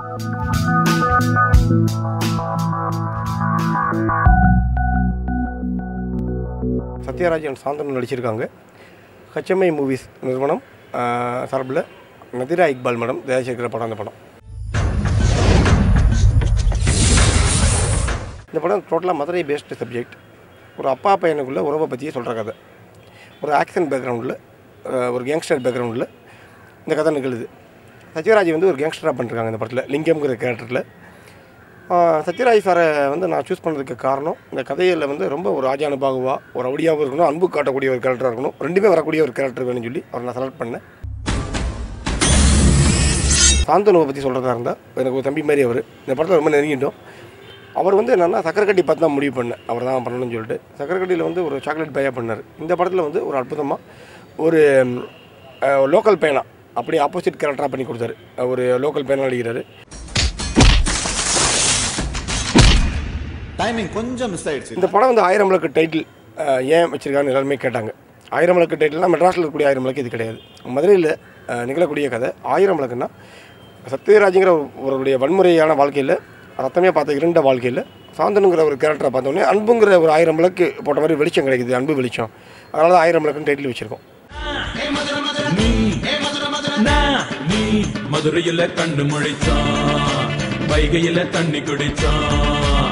சத்யராஜன் சாந்தனு நடிச்சிருக்காங்க ஹச்எம்ஐ மூவிஸ் நிறுவனம் ஆஹ், சார்பில் நதிரா இக்பால் மேடம் தயாரிச்சிருக்கிற படம் அந்த படம் இந்த படம் டோட்டலாக மதுரை பேஸ்டு சப்ஜெக்ட் ஒரு அப்பா பையனுக்குள்ள உறவை பற்றியே சொல்கிற கதை ஒரு ஆக்ஷன் பேக்ரவுண்டில் ஒரு கேங்ஸ்டர் பேக்ரவுண்டில் இந்த கதை நிகழுது சத்யராஜ் வந்து ஒரு கேங்ஸ்டராக பண்ணிருக்காங்க இந்த படத்தில் லிங்கம்ங்கிற கேரக்டரில் சத்யராஜ் சாரை வந்து நான் சூஸ் பண்ணுறதுக்கு காரணம் இந்த கதையில் வந்து ரொம்ப ஒரு ராஜானுபாகுவா ஒரு ரவுடியாகவும் இருக்கணும் அன்பு காட்டக்கூடிய ஒரு கேரக்டராக இருக்கணும் ரெண்டுமே வரக்கூடிய ஒரு கேரக்டர் வேணும்னு சொல்லி அவரை நான் செலக்ட் பண்ணேன் சாந்தனுவை பற்றி சொல்கிறதா இருந்தால் எனக்கு ஒரு தம்பி மாதிரி அவர் இந்த படத்தில் ரொம்ப நெருங்கிட்டோம் அவர் வந்து என்னென்னா சக்கரக்கட்டி பார்த்து தான் முடிவு பண்ணேன் அவர் தான் பண்ணணும்னு சொல்லிட்டு சக்கரக்கட்டியில் வந்து ஒரு சாக்லேட் பையாக பண்ணார் இந்த படத்தில் வந்து ஒரு அற்புதமாக ஒரு லோக்கல் பையனா அப்படியே ஆப்போசிட் கேரக்டராக பண்ணி கொடுத்தாரு ஒரு லோக்கல் பையனாக நடிக்கிறாரு டைமிங் கொஞ்சம் மிஸ் ஆயிடுச்சு இந்த படம் வந்து ஆயிரம் விளக்கு டைட்டில் அஹ், ஏன் வச்சிருக்கான்னு எல்லாருமே கேட்டாங்க ஆயிரம் விளக்கு டைட்டில்னா மெட்ராஸில் இருக்கக்கூடிய ஆயிரம் விளக்கு இது கிடையாது மதுரையில் அஹ், நிகழக்கூடிய கதை ஆயிரம் விளக்குன்னா சத்யராஜுங்கிற ஒரு- ஒருவருடைய வன்முறையான வாழ்க்கையில் ரத்தமே பார்த்த இருண்ட வாழ்க்கையில் சாந்தனுங்கிற ஒரு கேரக்டரை பார்த்தோன்னே அன்புங்கிற ஒரு ஆயிரம் விளக்கு போட்ட மாதிரி வெளிச்சம் கிடைக்குது அன்பு வெளிச்சம் அதனால தான் ஆயிரம் விளக்குன்னு டைட்டில் வச்சுருக்கோம் நீ நான் நீ மதுரையில கண்ணு முழிச்சான் வைகையில தண்ணி குடிச்சான்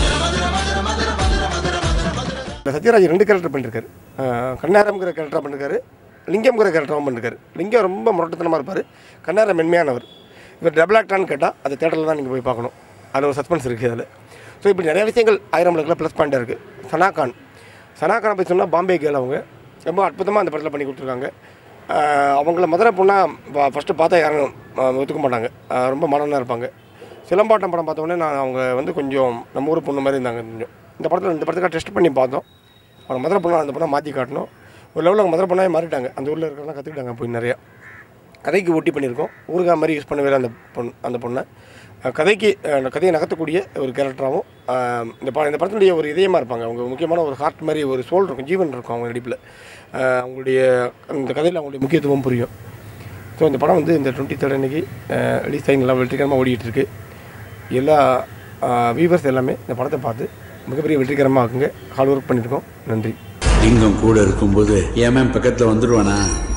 இந்த சத்யராஜ் ரெண்டு கேரக்டர் பண்ணியிருக்காரு அஹ், கண்ணாரம்ங்கிற கேரக்டர் பண்ணிருக்காரு லிங்கம்ங்கிற கேரக்டரும் பண்ணிருக்காரு லிங்கம் ரொம்ப முரட்டுத்தனமாக இருப்பார் கண்ணாரம் மென்மையானவர் இவர் டபுள் ஆக்டான்னு கேட்டால் அது தேட்டரில் தான் நீங்கள் போய் பார்க்கணும் அதில் ஒரு சஸ்பென்ஸ் இருக்குது அதில் ஸோ இப்படி நிறைய விஷயங்கள் ஆயிரம் விளக்கில் ப்ளஸ் பாயிண்டாக இருக்குது சனாகான் சனாகானை பற்றி சொன்னால் பாம்பே கேள் அவங்க ரொம்ப அற்புதமாக அந்த படத்தில் பண்ணி கொடுத்துருக்காங்க அஹ், அவங்கள மதுரை பொண்ணாக ஃபஸ்ட்டு பார்த்தா யாரும் அஹ், ஒத்துக்க மாட்டாங்க அஹ், ரொம்ப மனனாக இருப்பாங்க சிலம்பாட்டம் படம் பார்த்த உடனே நான் அவங்க வந்து கொஞ்சம் நம்ம ஊர் பொண்ணு மாதிரி இருந்தாங்க கொஞ்சம் இந்த படத்தில் இந்த படத்துக்காக டெஸ்ட் பண்ணி பார்த்தோம் அவங்க மதுரை பொண்ணை அந்த படம் மாற்றி காட்டணும் ஒரு லெவலில் அவங்க மதுரை பொண்ணாவே மாறிட்டாங்க அந்த ஊரில் இருக்கிறதெல்லாம் கற்றுக்கிட்டாங்க போய் நிறையா கதைக்கு ஒட்டி பண்ணியிருக்கோம் ஊருகா மாதிரி யூஸ் பண்ணவே இல்லை அந்த பொண்ணு அந்த பொண்ணை அஹ் கதைக்கு அஹ் கதையை நகர்த்தக்கூடிய ஒரு கேரக்டராகவும் அஹ் இந்த படம் இந்த படத்தினுடைய ஒரு இதயமாக இருப்பாங்க அவங்க முக்கியமான ஒரு ஹார்ட் மாதிரி ஒரு சோல் இருக்கும் ஜீவன் இருக்கும் அவங்க நடிப்பில் அஹ் அவங்களுடைய இந்த கதையில் அவங்களுடைய முக்கியத்துவம் புரியும் ஸோ இந்த படம் வந்து இந்த டுவெண்ட்டி தேர்ட் அன்னைக்கு ரிலீஸ் ஆகி நல்லா வெற்றிகரமாக ஓடிட்டு இருக்கு எல்லா வியூவர்ஸ் எல்லாமே இந்த படத்தை பார்த்து மிகப்பெரிய வெற்றிகரமாக ஆக்குங்க ஹார்ட் ஒர்க் பண்ணியிருக்கோம் நன்றி லிங்கம் கூட இருக்கும்போது ஏன் பக்கத்துல வந்துடுவானா